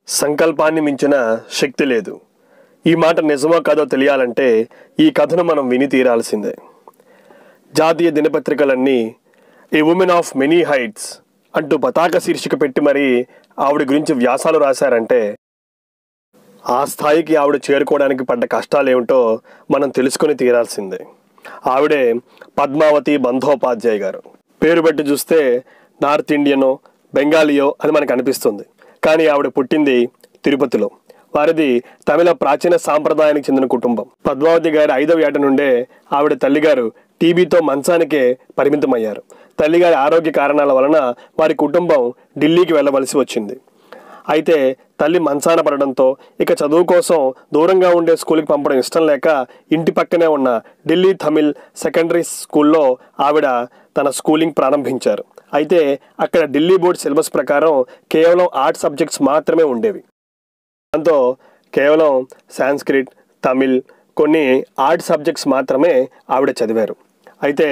సంకల్పాన్ని మించిన శక్తి లేదు ఈ మాట నిజమో కాదో తెలియాలంటే ఈ కథను మనం విని తీరాల్సిందే జాతీయ దినపత్రికలన్నీ a woman of many heights అంటూ పతాక శీర్షిక పెట్టి మరీ ఆవిడ గురించి వ్యాసాలు రాశారంటే ఆ స్థాయికి ఆవిడ చేరుకోవడానికి పడ్డ కష్టాలేమిటో మనం తెలుసుకొని తీరాల్సిందే ఆవిడే పద్మావతి బంధోపాధ్యాయ గారు పేరు బట్టి చూస్తే నార్త్ ఇండియనో బెంగాలీయో అని మనకు అనిపిస్తుంది కానీ ఆవిడ పుట్టింది తిరుపతిలో వారిది తమిళ ప్రాచీన సాంప్రదాయానికి చెందిన కుటుంబం పద్మావతి గారి ఐదవ ఏట నుండే ఆవిడ తల్లిగారు టీబీతో మంచానికే పరిమితమయ్యారు తల్లిగారి ఆరోగ్య కారణాల వలన వారి కుటుంబం ఢిల్లీకి వెళ్ళవలసి వచ్చింది అయితే తల్లి మంచాన పడడంతో ఇక చదువు కోసం దూరంగా ఉండే స్కూల్కి పంపడం ఇష్టం లేక ఇంటి పక్కనే ఉన్న ఢిల్లీ తమిళ్ సెకండరీ స్కూల్లో ఆవిడ తన స్కూలింగ్ ప్రారంభించారు అయితే అక్కడ ఢిల్లీ బోర్డ్ సిలబస్ ప్రకారం కేవలం ఆర్ట్ సబ్జెక్ట్స్ మాత్రమే ఉండేవి దాంతో కేవలం సాంస్క్రిట్ తమిళ్ కొన్ని ఆర్ట్ సబ్జెక్ట్స్ మాత్రమే ఆవిడ చదివారు అయితే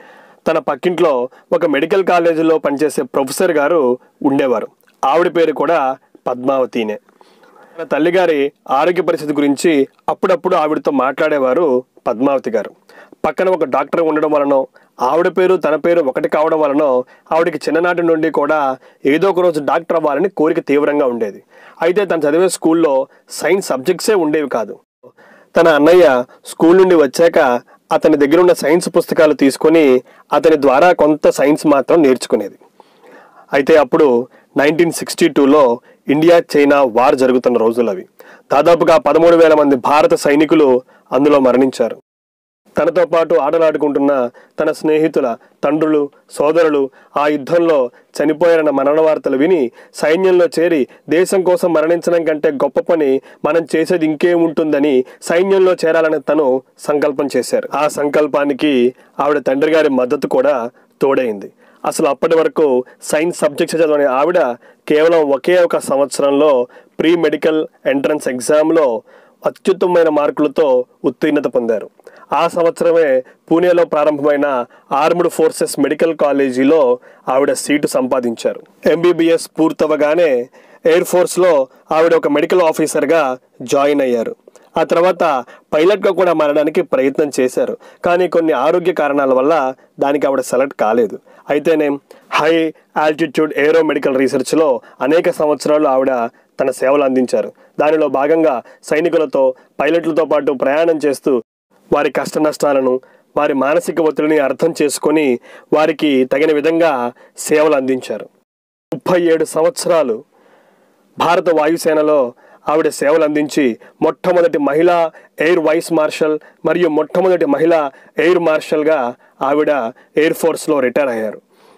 తన పక్కింట్లో ఒక మెడికల్ కాలేజీలో పనిచేసే ప్రొఫెసర్ గారు ఉండేవారు ఆవిడ పేరు కూడా పద్మావతినే తన తల్లిగారి ఆరోగ్య పరిస్థితి గురించి అప్పుడప్పుడు ఆవిడతో మాట్లాడేవారు పద్మావతి గారు పక్కన ఒక డాక్టర్ ఉండడం వలన ఆవిడ పేరు తన పేరు ఒకటి కావడం వలన ఆవిడకి చిన్ననాటి నుండి కూడా ఏదో ఒక రోజు డాక్టర్ అవ్వాలని కోరిక తీవ్రంగా ఉండేది అయితే తను చదివే స్కూల్లో సైన్స్ సబ్జెక్ట్సే ఉండేవి కాదు తన అన్నయ్య స్కూల్ నుండి వచ్చాక అతని దగ్గర ఉన్న సైన్స్ పుస్తకాలు తీసుకొని అతని ద్వారా కొంత సైన్స్ మాత్రం నేర్చుకునేది అయితే అప్పుడు నైన్టీన్ సిక్స్టీ టూలో ఇండియా చైనా వార్ జరుగుతున్న రోజులు అవి దాదాపుగా పదమూడు వేల మంది భారత సైనికులు అందులో మరణించారు తనతో పాటు ఆటలాడుకుంటున్న తన స్నేహితుల తండ్రులు సోదరులు ఆ యుద్ధంలో చనిపోయారన్న మరణ వార్తలు విని సైన్యంలో చేరి దేశం కోసం మరణించడం కంటే గొప్ప పని మనం చేసేది ఇంకేముంటుందని సైన్యంలో చేరాలని తను సంకల్పం చేశారు ఆ సంకల్పానికి ఆవిడ తండ్రి గారి మద్దతు కూడా తోడైంది అసలు అప్పటి వరకు సైన్స్ సబ్జెక్ట్స్ చదవని ఆవిడ కేవలం ఒకే ఒక సంవత్సరంలో ప్రీ మెడికల్ ఎంట్రన్స్ ఎగ్జామ్లో అత్యుత్తమమైన మార్కులతో ఉత్తీర్ణత పొందారు ఆ సంవత్సరమే పూణేలో ప్రారంభమైన ఆర్మ్డ్ ఫోర్సెస్ మెడికల్ కాలేజీలో ఆవిడ సీటు సంపాదించారు ఎంబీబీఎస్ పూర్తవగానే ఎయిర్ ఫోర్స్లో ఆవిడ ఒక మెడికల్ ఆఫీసర్గా జాయిన్ అయ్యారు ఆ తర్వాత పైలట్గా కూడా మారడానికి ప్రయత్నం చేశారు కానీ కొన్ని ఆరోగ్య కారణాల వల్ల దానికి ఆవిడ సెలెక్ట్ కాలేదు అయితేనే హై ఆల్టిట్యూడ్ ఏరో మెడికల్ రీసెర్చ్లో అనేక సంవత్సరాలు ఆవిడ తన సేవలు అందించారు దానిలో భాగంగా సైనికులతో పైలట్లతో పాటు ప్రయాణం చేస్తూ వారి కష్ట నష్టాలను వారి మానసిక ఒత్తిడిని అర్థం చేసుకొని వారికి తగిన విధంగా సేవలు అందించారు ముప్పై ఏడు సంవత్సరాలు భారత వాయుసేనలో ఆవిడ సేవలు అందించి మొట్టమొదటి మహిళా ఎయిర్ వైస్ మార్షల్ మరియు మొట్టమొదటి మహిళా ఎయిర్ మార్షల్గా ఆవిడ ఎయిర్ ఫోర్స్లో రిటైర్ అయ్యారు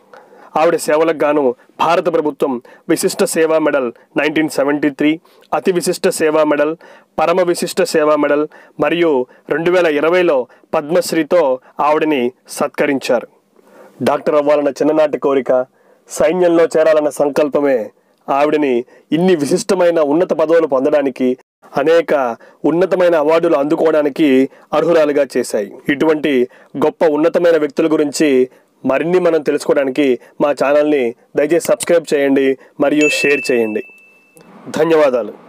ఆవిడ సేవలకు గాను భారత ప్రభుత్వం విశిష్ట సేవా మెడల్ నైన్టీన్ సెవెంటీ త్రీ అతి విశిష్ట సేవా మెడల్ పరమ విశిష్ట సేవా మెడల్ మరియు రెండు వేల ఇరవైలో పద్మశ్రీతో ఆవిడని సత్కరించారు డాక్టర్ అవ్వాలన్న చిన్ననాటి కోరిక సైన్యంలో చేరాలన్న సంకల్పమే ఆవిడని ఇన్ని విశిష్టమైన ఉన్నత పదవులు పొందడానికి అనేక ఉన్నతమైన అవార్డులు అందుకోవడానికి అర్హురాలుగా చేశాయి ఇటువంటి గొప్ప ఉన్నతమైన వ్యక్తుల గురించి మరిన్ని మనం తెలుసుకోవడానికి మా ఛానల్ని దయచేసి సబ్స్క్రైబ్ చేయండి మరియు షేర్ చేయండి ధన్యవాదాలు